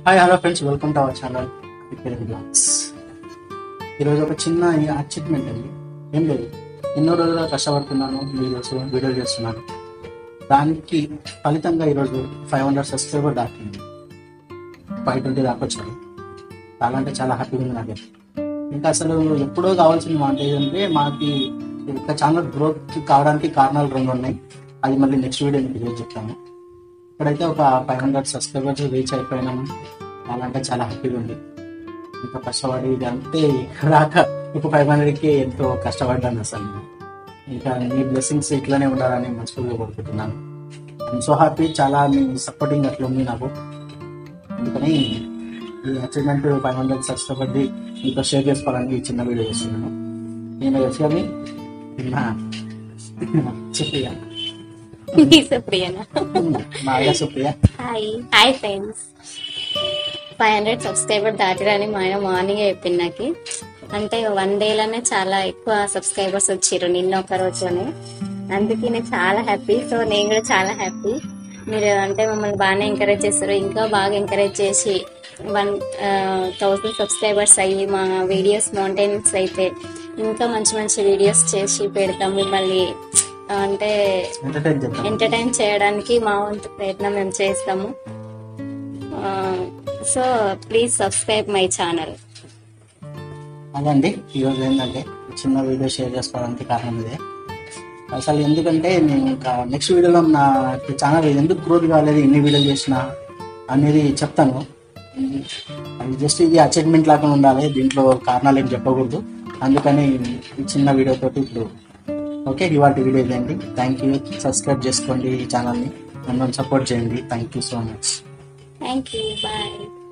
Hi hello friends welcome to our channel blogs ఈరోజు ఒక చిన్న అచీవ్మెంట్ అండి ఏం లేదు ఎన్నో రోజులుగా కష్టపడుతున్నాను వీడియోస్ వీడియో చేస్తున్నాను దానికి ఫలితంగా ఈరోజు ఫైవ్ హండ్రెడ్ సబ్స్క్రైబర్ దాటింది ఫైవ్ ట్వంటీ దాకా వచ్చారు చాలా అంటే చాలా హ్యాపీగా ఉంది నాకు ఇంకా అసలు ఎప్పుడో కావాల్సిన మాట ఏంటంటే మాకి ఒక ఛానల్ గ్రోత్ కావడానికి కారణాలు రెండు ఉన్నాయి అది మళ్ళీ నెక్స్ట్ వీడియో మీకు ఈరోజు చెప్తాను ఇప్పుడైతే ఒక ఫైవ్ హండ్రెడ్ సబ్స్క్రైబర్స్ రీచ్ అయిపోయినాము చాలా అంటే చాలా హ్యాపీగా ఉంది ఇంకా కష్టపడి ఇది అంతే రాక ఒక ఫైవ్ హండ్రెడ్కి ఎంతో కష్టపడ్డాను అసలు నేను. ఇంకా మీ బ్లెస్సింగ్స్ ఇట్లానే ఉండాలని మనస్ఫూర్తిగా కోరుకుంటున్నాను ఐమ్ సో హ్యాపీ చాలా మీ సపోర్టింగ్ అట్లా ఉంది నాకు అందుకని ఈ అచీవ్మెంట్ ఫైవ్ హండ్రెడ్ సబ్స్క్రైబర్ది మీతో షేర్ చేసుకోవాలని ఈ చిన్న వీడియో చేస్తున్నాను నేను యశ్వని నా సుప్రియ మీ సుప్రియనా మా అయ్య Supriya hi hi friends five hundred subscriber దాటిరని మా ఆయన మార్నింగ్ చెప్పింది నాకు అంటే వన్ డేలోనే చాలా ఎక్కువ సబ్స్క్రైబర్స్ వచ్చారు నిన్న ఒక రోజులోనే అందుకే నేను చాలా హ్యాపీ సో నేను కూడా చాలా హ్యాపీ మీరు అంటే మమ్మల్ని బాగానే ఎంకరేజ్ చేస్తారు ఇంకా బాగా ఎంకరేజ్ చేసి వన్ థౌసండ్ సబ్స్క్రైబర్స్ అయ్యి మా వీడియోస్ మౌంటైన్స్ అయితే ఇంకా మంచి మంచి వీడియోస్ చేసి పెడతాం మిమ్మల్ని అంటే ఎంటర్టైన్ చేద్దాం ఎంటర్టైన్ చేయడానికి మా వంతు ప్రయత్నం మేము చేస్తాము so please subscribe my channel అదండి ఈరోజు ఏంటంటే చిన్న వీడియో షేర్ చేసుకోవడానికి కారణం ఇదే అసలు ఎందుకంటే నేను ఇంకా నెక్స్ట్ వీడియోలో నా ఛానల్ ఎందుకు గ్రోత్ కాలేదు ఎన్ని వీడియోలు చేసినా అనేది చెప్తాను అది జస్ట్ ఇది అచీవ్మెంట్ లాగా ఉండాలి దీంట్లో కారణాలు ఏం చెప్పకూడదు అందుకని ఈ చిన్న వీడియో తోటి ఇప్పుడు ఓకే ఇవాళ వీడియో ఇదండి థ్యాంక్ యూ సబ్స్క్రైబ్ చేసుకోండి ఈ ఛానల్ని నన్ను సపోర్ట్ చేయండి thank you so much thank you bye